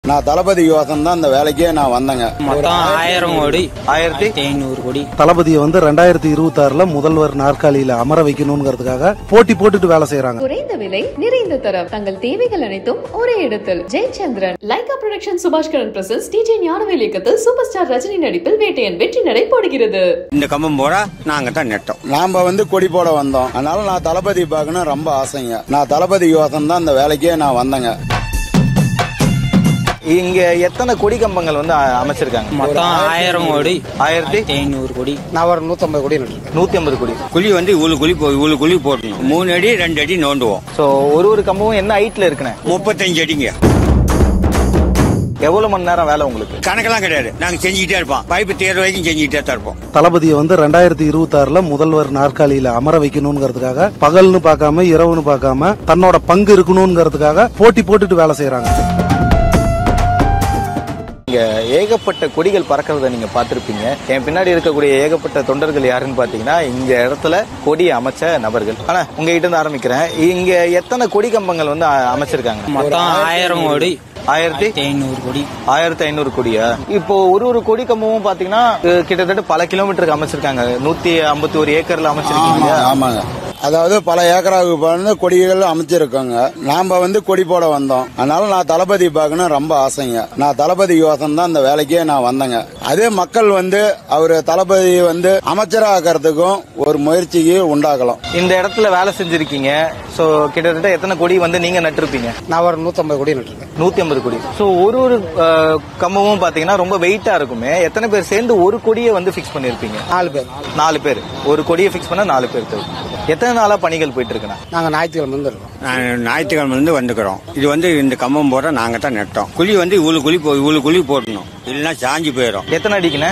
நான் தளபதி யோசன் தான் இந்த வேலைக்கே நான் வந்தேங்க மொத்தம் ஆயிரம் கோடி ஆயிரத்தி ஐநூறு கோடி தளபதியை வந்து ரெண்டாயிரத்தி இருபத்தி ஆறுல முதல்வர் நாற்காலியில அமர வைக்கணுங்கிறதுக்காக போட்டி போட்டுட்டு வேலை செய்யறாங்க குறைந்த விலை நிறைந்த தரம் தங்கள் தேவைகள் அனைத்தும் ஒரே இடத்தில் Jayachandran Lyca production Subaskaran presents TJ Gnanavel இயக்கத்தில் சூப்பர் ஸ்டார் ரஜினி நடிப்பில் வேட்டையன் வெற்றி நடை போடுகிறது இந்த கம்பம் போறா நாங்க தான் நெட்டோம் நாம வந்து கொடி போட வந்தோம் அதனால நான் தளபதி பார்க்கணும் ரொம்ப ஆசைங்க நான் தளபதி யோசன் தான் இந்த வேலைக்கே நான் வந்தேங்க இங்க எத்தனை கொடி கம்பங்கள் வந்து அ- அமைச்சிருக்காங்க மொத்தம் ஆயிரம் கோடி ஆயிரத்தி ஐநூறு கோடி நான் ஒரு நூத்தம்பது கோடி நட்டுருக்கேன் நூத்தி ஐம்பது கோடி குழி வந்து இவ்வளவு குழி போ- இவ்வளவு குழி போடணும் மூணு அடி ரெண்டு அடி நோண்டுவோம் சோ ஒரு ஒரு கம்பமும் என்ன ஹைட்ல இருக்குண்ணே முப்பத்தஞ்சு அடிங்க எவ்வளவு மணி நேரம் வேலை உங்களுக்கு கணக்கெல்லாம் கிடையாது நாங்க செஞ்சுக்கிட்டே இருப்போம் பைப்பு தேர்வு வரைக்கும் செஞ்சுக்கிட்டே தான் இருப்போம் தளபதியை வந்து ரெண்டாயிரத்தி இருபத்தி ஆறுல முதல்வர் நாற்காலியில அமர வைக்கணுங்கிறதுக்காக பகல்னு பார்க்காம இரவுன்னு பார்க்காம தன்னோட பங்கு இருக்கணுங்கிறதுக்காக போட்டி போட்டுட்டு வேலை செய்யறாங்க இங்க ஏகப்பட்ட கொடிகள் பறக்கிறத நீங்க பார்த்திருப்பீங்க என் பின்னாடி இருக்கக்கூடிய ஏகப்பட்ட தொண்டர்கள் யாருன்னு பாத்தீங்கன்னா இந்த இடத்துல கொடி அமைச்ச நபர்கள் ஆனா உங்ககிட்ட இருந்து ஆரம்பிக்கிறேன் இங்க எத்தனை கொடி கம்பங்கள் வந்து அ- அமைச்சிருக்காங்க மொத்தம் ஆயிரம் கோடி ஆயிரத்தி ஐநூறு கோடி ஆயிரத்தி ஐநூறு கோடியா இப்போ ஒரு ஒரு கொடி கம்பமும் பாத்தீங்கன்னா அஹ், கிட்டத்தட்ட பல கிலோமீட்டருக்கு அமைச்சிருக்காங்க நூத்தி ஐம்பத்தி ஒரு ஏக்கர்ல அமைச்சிருக்கீங்க ஆமா, ஆமாங்க அதாவது பல ஏக்கராவுக்கு வந்து கொடிகள் அமைச்சிருக்கோங்க நாம வந்து கொடி போட வந்தோம் அதனால நான் தளபதி பார்க்கணும் ரொம்ப ஆசைங்க நான் தளபதி யோசன் தான் இந்த வேலைக்கே நான் வந்தேங்க அதே மக்கள் வந்து அவர் தளபதி வந்து அமைச்சராக்கிறதுக்கும் ஒரு முயற்சிக்கு உண்டாக்கலாம் இந்த இடத்துல வேலை செஞ்சிருக்கீங்க சோ கிட்டத்தட்ட எத்தனை கொடி வந்து நீங்க நட்டிருப்பீங்க நான் ஒரு நூத்தம்பது கோடி நட்டுருக்கேன் நூத்தி ஐம்பது கோடி சோ ஒரு ஒரு அஹ், கம்பமும் பாத்தீங்கன்னா ரொம்ப வெயிட்டா இருக்குமே எத்தனை பேர் சேர்ந்து ஒரு கொடியை வந்து பிக்ஸ் பண்ணிருப்பீங்க நாலு பேர் நாலு பேர் ஒரு கொடியை பிக்ஸ் பண்ண நாலு பேர் தேவை எத்தனை நாளா பணிகள் போயிட்டு இருக்குண்ணா நாங்க ஞாயிற்றுக்கிழமை வந்து இருக்கோம் நான் ஞாயிற்றுக்கிழமை இருந்து வந்துக்கிறோம் இது வந்து இந்த கம்பம் போற நாங்க தான் நெட்டோம் குழி வந்து இவ்வளவு குழி போ- இவ்வளவு குழி போடணும் இல்லைன்னா சாஞ்சு போயிடும் எத்தனை அடிக்குண்ணே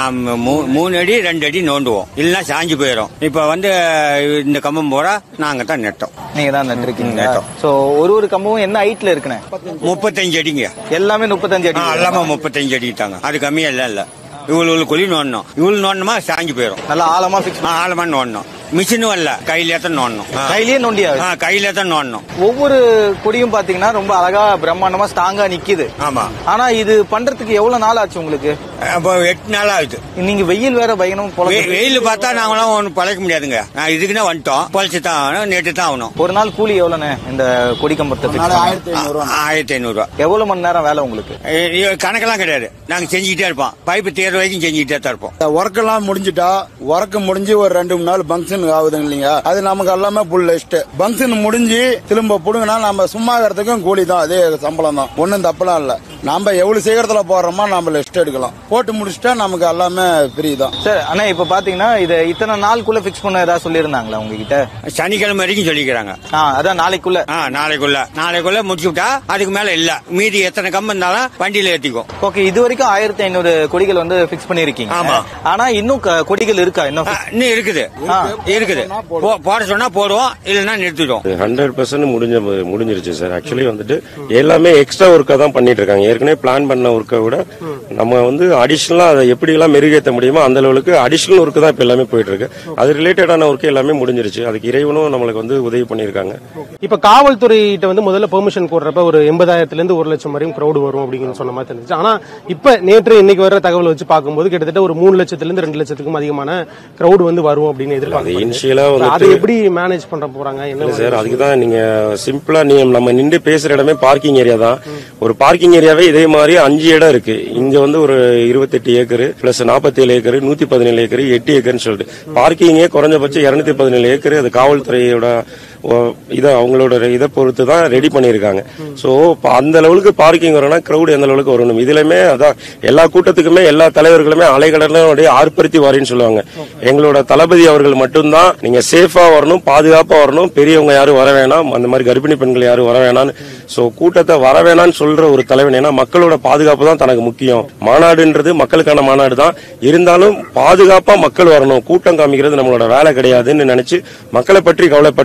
மூணு அடி ரெண்டு அடி நோண்டுவோம் இல்லைன்னா சாஞ்சு போயிடும் இப்ப வந்து இந்த கம்பம் போறா நாங்க தான் நெட்டோம் நீங்க தான் நட்டிருக்கீங்க நட்டோம். சோ ஒரு ஒரு கம்பமும் என்ன ஹைட்ல இருக்குண்ணே முப்பத்தஞ்சு அடிங்க எல்லாமே முப்பத்தஞ்சு ஆ, அடி எல்லாமே முப்பத்தஞ்சு அடி தாங்க அது கம்மியா இல்ல இல்ல இவ்வளவு இவ்வளவு குழி நோண்டணும் இவ்வளவு நோண்டணுமா சாஞ்சு போயிடும் நல்லா ஆழமா பிக்ஸ் ஆ, ஆழமா நோண்டணும் மிஷினும் இல்ல கையிலே தான் நோண்டணும் ஆ. கையிலேயே நொண்டியா ஆ, கையிலே தான் நோண்டணும் ஒவ்வொரு கொடியும் பாத்தீங்கன்னா ரொம்ப அழகா பிரம்மாண்டமா ஸ்ட்ராங்கா நிக்குது ஆமா ஆனா இது பண்றதுக்கு எவ்வளவு நாள் ஆச்சு உங்களுக்கு அப்போ எட்டு நாள் ஆகுது நீங்க வெயில் வேற பயணம் வெ- வெயில் பார்த்தா நாங்களாம் ஒன்றும் பழைக்க முடியாதுங்க நான் இதுக்குன்னு வந்துட்டோம் பொழைச்சு தான் ஆகணும் நேற்று தான் ஆகணும் ஒரு நாள் கூலி எவ்வளவுண்ணே இந்த கொடி கம்பத்தை fix பண்ண? ஆயிரத்தி ஐநூறு ரூபா ஆயிரத்தி ஐநூறு ரூபா எவ்வளவு மணி நேரம் வேலை உங்களுக்கு எ- எ- கணக்கெல்லாம் கிடையாது நாங்க செஞ்சுக்கிட்டே இருப்போம் பைப்பு தேர்வு வரைக்கும் செஞ்சுக்கிட்டே தான் இருப்போம் ஒர்க் எல்லாம் முடிஞ்சிட்டா ஒர்க் முடிஞ்சு ஒரு ரெண்டு மூணு நாள் பங்கன் ஆகுதுங்க இல்லைங்க அது நமக்கு எல்லாமே புல் லிஸ்ட் பங்கன் முடிஞ்சு திரும்ப புடுங்கினா நம்ம சும்மா இருக்கிறதுக்கும் கூலி தான் அதே சம்பளம் தான் ஒன்றும் தப்பெல்லாம் இல்ல நம்ம எவ்வளவு சீக்கிரத்துல போடுறோமோ நம்ம லிஸ்ட் எடுக்கலாம் போட்டு முடிச்சுட்டா நமக்கு எல்லாமே ஃப்ரீ தான் சார் அண்ணா இப்ப பாத்தீங்கன்னா இத இத்தனை நாளுக்குள்ள பிக்ஸ் பண்ண ஏதாவது சொல்லியிருந்தாங்களா உங்ககிட்ட சனிக்கிழமை வரைக்கும் சொல்லிக்கிறாங்க ஆ அதான் நாளைக்குள்ள ஆ நாளைக்குள்ள நாளைக்குள்ள முடிச்சு விட்டா அதுக்கு மேல இல்ல மீதி எத்தனை கம்பம் இருந்தாலும் வண்டியில ஏத்திக்கும் ஓகே இது வரைக்கும் ஆயிரத்தி ஐநூறு கொடிகள் வந்து பிக்ஸ் பண்ணிருக்கீங்க ஆமா. ஆனா இன்னும் க- கொடிகள் இருக்கா இன்னும் ஆ, இன்னும் இருக்குது ஆ. இருக்குது போ- போட சொன்னா போடுவோம் இல்லைன்னா நிறுத்திடுவோம் ஹண்ட்ரட் பர்சன்ட் முடிஞ்ச முடிஞ்சிருச்சு சார் ஆக்சுவலி வந்துட்டு எல்லாமே எக்ஸ்ட்ரா ஒர்க்கா தான் பண்ணிட்டு இருக்காங்க ஏற்கனவே பிளான் பண்ண ஒர்க்கை விட நம்ம வந்து அடிஷனலா அதை எப்படி எல்லாம் மெருகேற்ற முடியுமோ அந்த லெவலுக்கு அடிஷனல் ஒர்க் தான் இப்ப எல்லாமே போயிட்டு இருக்கு அது ரிலேட்டடான ஒர்க் எல்லாமே முடிஞ்சிருச்சு அதுக்கு இறைவனும் நம்மளுக்கு வந்து உதவி பண்ணியிருக்காங்க இப்ப காவல்துறையிட்ட வந்து முதல்ல பெர்மிஷன் போடுறப்ப ஒரு எண்பதாயிரத்துல இருந்து ஒரு லட்சம் வரையும் கிரௌடு வரும் அப்படின்னு சொன்ன மாதிரி தெரிஞ்சுச்சு ஆனா இப்ப நேற்று இன்னைக்கு வர தகவல் வச்சு பார்க்கும்போது கிட்டத்தட்ட ஒரு மூணு லட்சத்துல இருந்து ரெண்டு லட்சத்துக்கும் அதிகமான கிரௌடு வந்து வரும் அப்படின்னு அது இனிஷியலா எதிர்பார்க்கப்படுது வந்துட்டு அதை எப்படி மேனேஜ் பண்ண போறாங்க என்ன இல்ல சார் அதுக்கு தான் நீங்க சிம்பிளா நீ நம்ம நின்று பேசுற இடமே பார்க்கிங் ஏரியா தான் ஒரு பார்க்கிங் ஏரியாவே இதே மாதிரி அஞ்சு இடம் இருக்கு இங்க வந்து ஒரு இருபத்தெட்டு ஏக்கர் பிளஸ் நாற்பத்தேழு ஏக்கர் நூத்தி பதினேழு ஏக்கர் எட்டு ஏக்கர்னு சொல்லிட்டு பார்க்கிங்கே குறைஞ்சபட்சம் இருநூத்தி பதினேழு ஏக்கர் அது காவல்துறையோட ஓ, இதை அவங்களோட இதை பொறுத்து தான் ரெடி பண்ணியிருக்காங்க ஸோ அந்த லெவலுக்கு பார்க்கிங் வரணும்னா கிரௌட் எந்த லெவலுக்கு வரணும் இதுலயுமே அதான் எல்லா கூட்டத்துக்குமே எல்லா தலைவர்களுமே அலைகடலுடைய ஆர்ப்பரித்து வரேன்னு சொல்லுவாங்க எங்களோட தளபதி அவர்கள் மட்டும்தான் நீங்க சேஃபா வரணும் பாதுகாப்பா வரணும் பெரியவங்க யாரும் வர வேணாம் அந்த மாதிரி கர்ப்பிணி பெண்கள் யாரும் வர வேணாம்னு ஸோ கூட்டத்தை வர வேணாம்னு சொல்ற ஒரு தலைவன் ஏன்னா மக்களோட பாதுகாப்பு தான் தனக்கு முக்கியம் மாநாடுன்றது மக்களுக்கான மாநாடு தான் இருந்தாலும் பாதுகாப்பா மக்கள் வரணும் கூட்டம் காமிக்கிறது நம்மளோட வேலை கிடையாதுன்னு நினைச்சு மக்களை பற்றி கவலைப்பட்ட ஒரு தலைவன்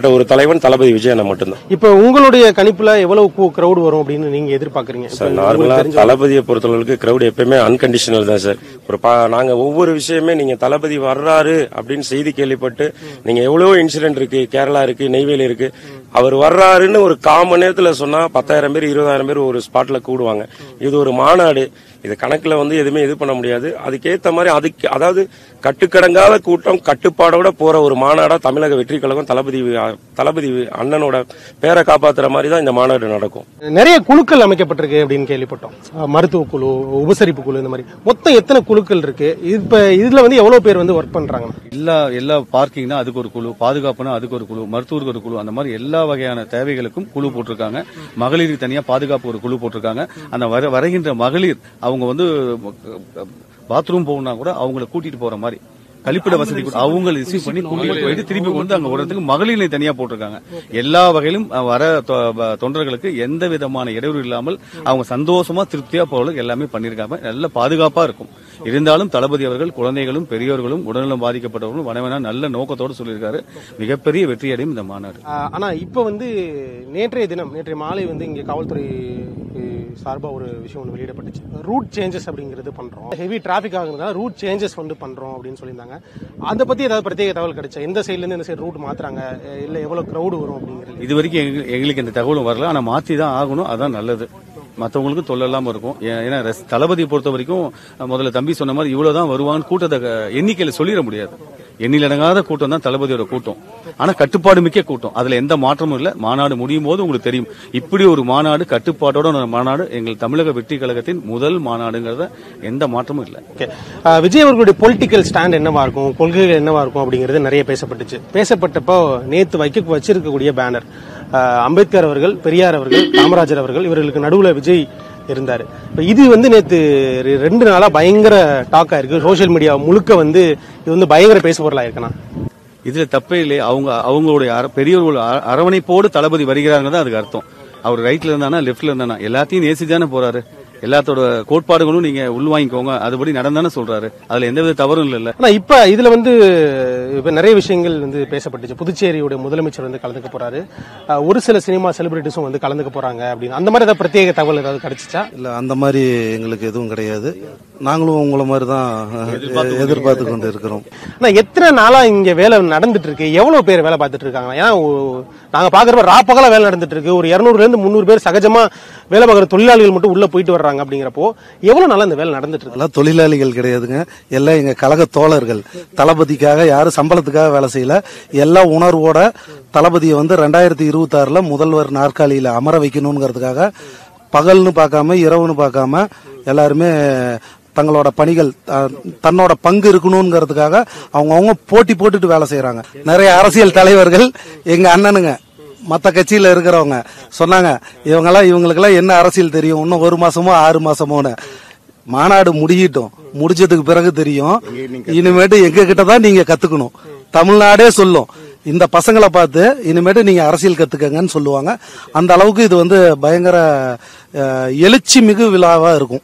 தலைவன் தளபதி விஜய் அண்ணன் மட்டும்தான் இப்ப உங்களுடைய கணிப்புல எவ்வளவு கிரௌட் வரும் அப்படின்னு நீங்க எதிர்பார்க்கறீங்க இப்ப சார் உங்களுக்கு நார்மலா தெரிஞ்ச- தளபதியை பொறுத்தளவுக்கு கிரௌட் எப்பயுமே அன்கண்டிஷனல் தான் சார் ஒரு பா- நாங்க ஒவ்வொரு விஷயமே நீங்க தளபதி வர்றாரு அப்படின்னு செய்தி கேள்விப்பட்டு நீங்க எவ்வளவோ இன்சிடென்ட் இருக்கு கேரளா இருக்கு நெய்வேலி இருக்கு அவர் வர்றாருன்னு ஒரு கால் மணி நேரத்துல சொன்னா பத்தாயிரம் பேர் இருபதாயிரம் பேர் ஒரு ஸ்பாட்ல கூடுவாங்க இது ஒரு மாநாடு இது கணக்குல வந்து எதுவுமே இது பண்ண முடியாது அதுக்கேத்த மாதிரி அதுக்கு அதாவது கட்டுக்கடங்காத கூட்டம் கட்டுப்பாடோட போற ஒரு மாநாடா தமிழக வெற்றி கழகம் தளபதி தளபதி அண்ணனோட பேரை காப்பாத்துற மாதிரி தான் இந்த மாநாடு நடக்கும் நிறைய குழுக்கள் அமைக்கப்பட்டிருக்கு அப்படின்னு கேள்விப்பட்டோம் அஹ் மருத்துவ குழு உபசரிப்பு குழு இந்த மாதிரி மொத்தம் எத்தனை குழுக்கள் இருக்கு இப்ப இதுல வந்து எவ்வளவு பேர் வந்து ஒர்க் பண்றாங்க எல்லா எல்லா பார்க்கிங்னா அதுக்கு ஒரு குழு பாதுகாப்புனா அதுக்கு ஒரு குழு மருத்துவருக்கு ஒரு குழு அந்த மாதிரி எல்லா வகையான தேவைகளுக்கும் குழு போட்டிருக்காங்க மகளிருக்கு தனியா பாதுகாப்பு ஒரு குழு போட்டிருக்காங்க அந்த வர வருகின்ற மகளிர் அவங்க வந்து பாத்ரூம் போகணும்னா கூட அவங்கள கூட்டிட்டு போற மாதிரி கழிப்பிட வசதி கூட அவங்க ரிசீவ் பண்ணி கூட்டிட்டு போயிட்டு திருப்பி கொண்டு அங்க விடுறதுக்கு மகளிரை தனியா போட்டிருக்காங்க எல்லா வகையிலும் அஹ், வர தொ- வ- தொண்டர்களுக்கு எந்த விதமான இடையூறு இல்லாமல் அவங்க சந்தோஷமா திருப்தியா போறதுக்கு எல்லாமே பண்ணிருக்காங்க நல்ல பாதுகாப்பா இருக்கும் இருந்தாலும் தளபதி அவர்கள் குழந்தைகளும் பெரியவர்களும் உடல்நலம் பாதிக்கப்பட்டவர்களும் வனவனா நல்ல நோக்கத்தோடு சொல்லியிருக்காரு மிகப்பெரிய வெற்றியடையும் இந்த மாநாடு அஹ் ஆனா இப்ப வந்து நேற்றைய தினம் நேற்றைய மாலை வந்து இங்க காவல்துறை அஹ், சார்பா ஒரு விஷயம் ஒன்று வெளியிடப்பட்டுச்சு ரூட் சேஞ்சஸ் அப்படிங்கிறது பண்றோம் ஹெவி டிராபிக் ஆகுறதுனால ரூட் சேஞ்சஸ் வந்து பண்றோம் அப்படின்னு சொல்லியிருந்தாங்க அதை பத்தி ஏதாவது பிரத்யேக தகவல் கிடைச்சா எந்த சைடுல இருந்து இந்த சைடு ரூட் மாத்துறாங்க அஹ் இல்ல எவ்வளவு கிரௌடு வரும் அப்படிங்கிறது இது வரைக்கும் எங்க- எங்களுக்கு இந்த தகவலும் வரல ஆனா மாத்தி தான் ஆகணும் அதான் நல்லது மற்றவங்களுக்கும் தொல்லை இல்லாம இருக்கும் ஏ- ஏன்னா ரஸ்- தளபதியை பொறுத்த வரைக்கும் அஹ், முதல்ல தம்பி சொன்ன மாதிரி இவ்வளவுதான் வருவாங்கன்னு கூட்டத்தை க- எண்ணிக்கையில சொல்லிட முடியாது எண்ணிலடங்காத கூட்டம் தான் தளபதியோட கூட்டம் ஆனா கட்டுப்பாடு மிக்க கூட்டம் அதுல எந்த மாற்றமும் இல்ல மாநாடு முடியும் போது உங்களுக்கு தெரியும் இப்படி ஒரு மாநாடு கட்டுப்பாட்டோட ஒரு மாநாடு எங்கள் தமிழக வெற்றி கழகத்தின் முதல் மாநாடுங்கிறத எந்த மாற்றமும் இல்லை ஓகே அஹ் விஜய் அவர்களுடைய பொலிட்டிக்கல் ஸ்டாண்ட் என்னவா இருக்கும் கொள்கைகள் என்னவா இருக்கும் அப்படிங்கிறது நிறைய பேசப்பட்டுச்சு பேசப்பட்டப்போ நேத்து வைக்க வச்சிருக்கக்கூடிய பேனர் அஹ் அம்பேத்கர் அவர்கள் பெரியார் அவர்கள் காமராஜர் அவர்கள் இவர்களுக்கு நடுவுல விஜய் இருந்தாரு இப்ப இது வந்து நேத்து ரெ- ரெண்டு நாளா பயங்கர டாக் ஆயிருக்கு சோஷியல் மீடியா முழுக்க வந்து இது வந்து பயங்கர பேச பொருளா இருக்கணும் இதுல தப்பே இல்லை அவங்க அவங்களுடைய அர- பெரியவர்கள் அர- அரவணைப்போடு தளபதி வருகிறாங்க தான் அதுக்கு அர்த்தம் அவர் ரைட்ல இருந்தானா லெஃப்ட்ல இருந்தானா எல்லாத்தையும் நேசி தானே போறாரு எல்லாத்தோட கோட்பாடுகளும் நீங்க உள்வாங்கிக்கோங்க அதுபடி நடந்தானே சொல்றாரு அதுல எந்தவித தவறும் இல்லைல்ல ஆனா இப்ப இதுல வந்து இப்ப நிறைய விஷயங்கள் வந்து பேசப்பட்டுச்சு புதுச்சேரியுடைய முதலமைச்சர் வந்து கலந்துக்க போறாரு அஹ் ஒரு சில சினிமா செலிபிரிட்டிஸும் வந்து கலந்துக்க போறாங்க அப்படின்னு அந்த மாதிரி ஏதாவது பிரத்யேக தகவல் ஏதாவது கிடைச்சிச்சா இல்ல அந்த மாதிரி எங்களுக்கு எதுவும் கிடையாது நாங்களும் உங்களை மாதிரி தான் எதிர்பார்த்து கொண்டு இருக்கிறோம் ஆனா எத்தனை நாளா இங்க வேலை நடந்துட்டு இருக்கு எவ்வளவு பேர் வேலை பார்த்துட்டு இருக்காங்க ஏன்னா ஒ- நாங்க பாக்குறப்ப ராப்பகலா வேலை நடந்துட்டு இருக்கு ஒரு இருநூறுல இருந்து முந்நூறு பேர் சகஜமா வேலை பார்க்குற தொழிலாளிகள் மட்டும் உள்ள போயிட்டு வர்றாங்க அப்படிங்கிறப்போ எவ்வளவு நாளா இந்த வேலை நடந்துட்டு இருக்கு அதெல்லாம் தொழிலாளிகள் கிடையாதுங்க எல்லாம் எங்க கழக தோழர்கள் தளபதிக்காக யாரும் சம்பளத்துக்காக வேலை செய்யல எல்லா உணர்வோட தளபதியை வந்து ரெண்டாயிரத்தி இருபத்தி ஆறுல முதல்வர் நாற்காலியில அமர வைக்கணுங்கிறதுக்காக பகல்னு பார்க்காம இரவுன்னு பார்க்காம எல்லாருமே தங்களோட பணிகள் த- தன்னோட பங்கு இருக்கணுங்கிறதுக்காக அவங்கவுங்க போட்டி போட்டுட்டு வேலை செய்யறாங்க நிறைய அரசியல் தலைவர்கள் எங்க அண்ணனுங்க மத்த கட்சியில இருக்கிறவங்க சொன்னாங்க இவங்கெல்லாம் இவங்களுக்கெல்லாம் என்ன அரசியல் தெரியும் இன்னும் ஒரு மாசமோ ஆறு மாசமோன்னு மாநாடு முடியட்டும் முடிச்சதுக்கு பிறகு தெரியும் இனிமேட்டு எங்க கிட்ட தான் நீங்க கத்துக்கணும் தமிழ்நாடே சொல்லும் இந்த பசங்களை பார்த்து இனிமேட்டு நீங்க அரசியல் கத்துக்கங்கன்னு சொல்லுவாங்க அந்த அளவுக்கு இது வந்து பயங்கர அஹ், எழுச்சி மிகு விழாவா இருக்கும்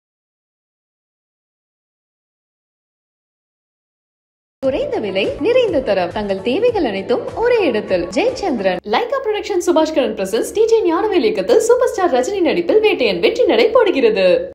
குறைந்த விலை நிறைந்த தரம் தங்கள் தேவைகள் அனைத்தும் ஒரே இடத்தில் Jayachandran Lyca production Subaskaran presents TJ Gnanavel இயக்கத்தில் சூப்பர் ஸ்டார் ரஜினி நடிப்பில் வேட்டையன் வெற்றி நடை போடுகிறது